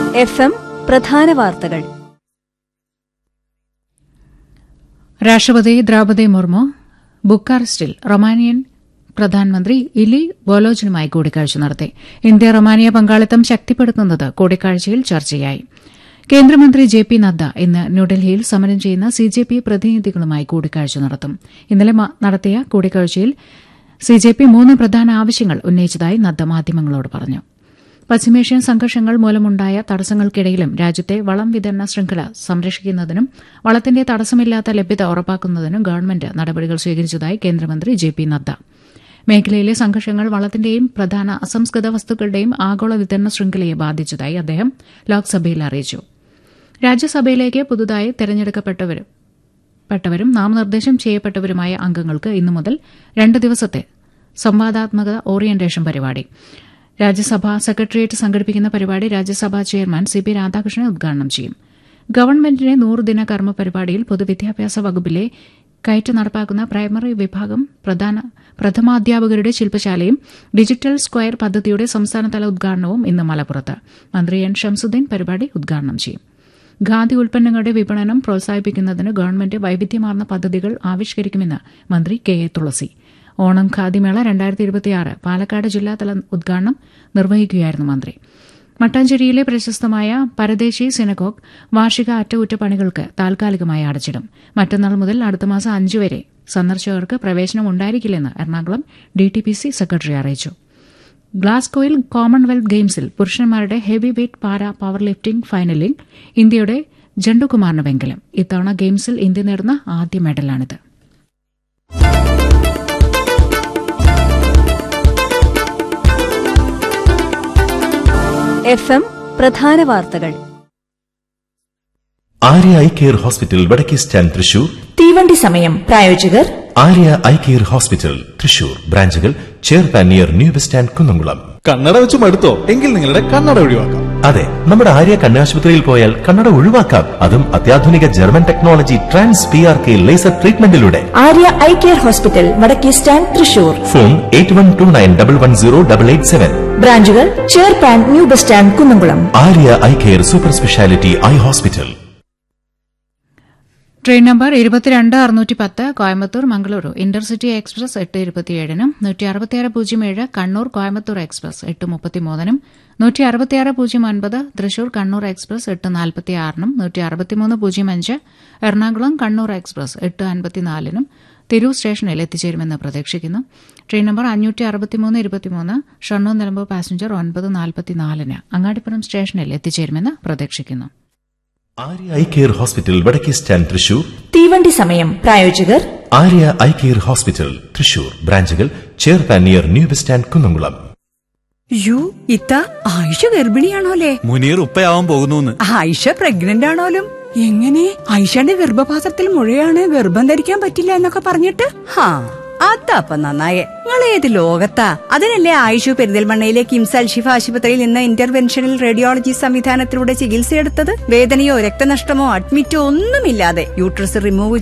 F M പ്രധാന വാർത്തകൾ രാഷ്ട്രപതി ദ്രൌപദി മുർമു ബുക്കാറസ്റ്റിൽ റൊമാനിയൻ പ്രധാനമന്ത്രി ഇലി ബോലോജിനുമായി കൂടിക്കാഴ്ച നടത്തി ഇന്ത്യ റൊമാനിയ പങ്കാളിത്തം ശക്തിപ്പെടുത്തുന്നത് കൂടിക്കാഴ്ചയിൽ ചർച്ചയായി കേന്ദ്രമന്ത്രി ജെ പി നദ്ദ ഇന്ന് ന്യൂഡൽഹിയിൽ സമരം ചെയ്യുന്ന സി ജെ പി പ്രതിനിധികളുമായി കൂടിക്കാഴ്ച നടത്തും ഇന്നലെ മ- നടത്തിയ കൂടിക്കാഴ്ചയിൽ സി ജെ പി മൂന്ന് പ്രധാന ആവശ്യങ്ങൾ ഉന്നയിച്ചതായി നദ്ദ മാധ്യമങ്ങളോട് പറഞ്ഞു പശ്ചിമേഷ്യൻ സംഘർഷങ്ങൾ മൂലമുണ്ടായ തടസ്സങ്ങൾക്കിടയിലും രാജ്യത്തെ വളം വിതരണ ശൃംഖല സംരക്ഷിക്കുന്നതിനും വളത്തിന്റെ തടസ്സമില്ലാത്ത ലഭ്യത ഉറപ്പാക്കുന്നതിനും ഗവൺമെന്റ് നടപടികൾ സ്വീകരിച്ചതായി കേന്ദ്രമന്ത്രി ജെ പി നദ്ദ മേഖലയിലെ സംഘർഷങ്ങൾ വളത്തിന്റെയും പ്രധാന അസംസ്കൃത വസ്തുക്കളുടെയും ആഗോള വിതരണ ശൃംഖലയെ ബാധിച്ചതായി അദ്ദേഹം ലോക്സഭയിൽ അറിയിച്ചു രാജ്യസഭയിലേക്ക് പുതുതായി തെരഞ്ഞെടുക്കപ്പെട്ടവരും പെട്ടവരും നാമനിർദ്ദേശം ചെയ്യപ്പെട്ടവരുമായ അംഗങ്ങൾക്ക് ഇന്നു മുതൽ രണ്ട് ദിവസത്തെ സംവാദാത്മക ഓറിയന്റേഷൻ പരിപാടി രാജ്യസഭാ സെക്രട്ടേറിയറ്റ് സംഘടിപ്പിക്കുന്ന പരിപാടി Rajya Sabha chairman C P Radhakrishnan ഉദ്ഘാടനം ചെയ്യും ഗവൺമെന്റിന്റെ നൂറുദിന കർമ്മ പരിപാടിയിൽ പൊതുവിദ്യാഭ്യാസ വകുപ്പിലെ കയറ്റ് നടപ്പാക്കുന്ന പ്രൈമറി വിഭാഗം പ്രധാന പ്രഥമാധ്യാപകരുടെ ശില്പശാലയും ഡിജിറ്റൽ സ്ക്വയർ പദ്ധതിയുടെ സംസ്ഥാനതല ഉദ്ഘാടനവും ഇന്ന് മലപ്പുറത്ത് മന്ത്രി എൻ ഷംസുദ്ദീൻ പരിപാടി ഉദ്ഘാടനം ചെയ്യും ഖാദി ഉൽപ്പന്നങ്ങളുടെ വിപണനം പ്രോത്സാഹിപ്പിക്കുന്നതിന് ഗവൺമെന്റ് വൈവിധ്യമാർന്ന പദ്ധതികൾ ആവിഷ്കരിക്കുമെന്ന് മന്ത്രി കെ എ തുളസി ഓണം ഖാദിമേള രണ്ടായിരത്തി ഇരുപത്തിയാറ് പാലക്കാട് ജില്ലാതല ഉദ്ഘാടനം നിർവഹിക്കുകയായിരുന്നു മന്ത്രി മട്ടാഞ്ചേരിയിലെ പ്രശസ്തമായ പരദേശി സിനഗോഗ് വാർഷിക അറ്റകുറ്റപ്പണികൾക്ക് താൽക്കാലികമായി അടച്ചിടും മറ്റന്നാൾ മുതൽ അടുത്ത മാസം അഞ്ച് വരെ സന്ദർശകർക്ക് പ്രവേശനം ഉണ്ടായിരിക്കില്ലെന്ന് എറണാകുളം ഡിടിപിസി സെക്രട്ടറി അറിയിച്ചു ഗ്ലാസ്ഗോയിൽ കോമൺവെൽത്ത് ഗെയിംസിൽ പുരുഷന്മാരുടെ heavy weight para power lifting ഫൈനലിൽ ഇന്ത്യയുടെ ജണ്ടുകുമാറിന് വെങ്കലം ഇത്തവണ ഗെയിംസിൽ ഇന്ത്യ നേടുന്ന ആദ്യ മെഡലാണിത് എഫ് എം പ്രധാന വാർത്തകൾ ആര്യ ഐ കെയർ ഹോസ്പിറ്റൽ വടക്കേ സ്റ്റാൻഡ് തൃശൂർ തീവണ്ടി സമയം പ്രായോജകർ Arya eye care hospital Thrissur ബ്രാഞ്ചുകൾ ചേർപ്പാൻ near new bus stand Kunnamkulam കണ്ണട വെച്ച് മടുത്തോ എങ്കിൽ നിങ്ങളുടെ കണ്ണട ഒഴിവാക്കാം അതെ നമ്മുടെ ആര്യ കണ്ണാശുപത്രിയിൽ പോയാൽ കണ്ണട ഒഴിവാക്കാം അതും അത്യാധുനിക German technology trans P R K laser ട്രീറ്റ്മെന്റിലൂടെ ആര്യ ഐ കെയർ ഹോസ്പിറ്റൽ വടക്കേ stand Thrissur phone eight one two nine double one zero double eight seven ബ്രാഞ്ചുകൾ ചേർപ്പാൻ new bus stand Kunnamkulam Arya eye care super speciality eye hospital train number ഇരുപത്തിരണ്ട് അറുന്നൂറ്റി പത്ത് Coimbatore Mangaluru intercity express എട്ട് ഇരുപത്തിയേഴിനും നൂറ്റി അറുപത്തിയാറ് പൂജ്യം ഏഴ് കണ്ണൂർ കോയമ്പത്തൂർ എക്സ്പ്രസ് എട്ട് മുപ്പത്തിമൂന്നിനും നൂറ്റി അറുപത്തിയാറ് പൂജ്യം ഒൻപത് തൃശൂർ കണ്ണൂർ എക്സ്പ്രസ് എട്ട് നാൽപ്പത്തിയാറിനും നൂറ്റി അറുപത്തിമൂന്ന് പൂജ്യം അഞ്ച് എറണാകുളം കണ്ണൂർ എക്സ്പ്രസ് എട്ട് അൻപത്തിനാലിനും തിരൂർ സ്റ്റേഷനിൽ എത്തിച്ചേരുമെന്ന് പ്രതീക്ഷിക്കുന്നു ട്രെയിൻ നമ്പർ അഞ്ഞൂറ്റി അറുപത്തിമൂന്ന് ഇരുപത്തിമൂന്ന് ഷണ്ണൂർ നിലമ്പൂർ പാസഞ്ചർ ഒൻപത് നാൽപ്പത്തിനാലിന് അങ്ങാടിപ്പുറം സ്റ്റേഷനിൽ എത്തിച്ചേരുമെന്ന് പ്രതീക്ഷിക്കുന്നു ആര്യ ഐ കെയർ ഹോസ്പിറ്റൽ വടക്കേ സ്റ്റാൻഡ് തൃശൂർ തീവണ്ടി സമയം പ്രായോജകർ Arya eye care hospital Thrissur ബ്രാഞ്ചുകൾ ചേർപ്പാൻ near new bus stand Kunnamkulam യു ഇത്ത ആയിഷ ഗർഭിണിയാണോലേ മുനീർ ഉപ്പയാവാൻ പോകുന്നു ആയിഷ പ്രഗ്നന്റ് ആണോലും എങ്ങനെ ആയിഷയുടെ ഗർഭപാത്രത്തിൽ മുഴയാണ് ഗർഭം ധരിക്കാൻ പറ്റില്ല എന്നൊക്കെ പറഞ്ഞിട്ട് ഹാ അതപ്പ നന്നായേ നിങ്ങൾ ഏത് ലോകത്താ അതിനല്ലേ ആയിഷു പെരിന്തൽമണ്ണയിലെ കിംസ് അൽഷിഫ ആശുപത്രിയിൽ നിന്ന് ഇന്റർവെൻഷണൽ റേഡിയോളജി സംവിധാനത്തിലൂടെ ചികിത്സയെടുത്തത് വേദനയോ രക്തനഷ്ടമോ അഡ്മിറ്റോ ഒന്നുമില്ലാതെ യൂട്രസ് റിമൂവ്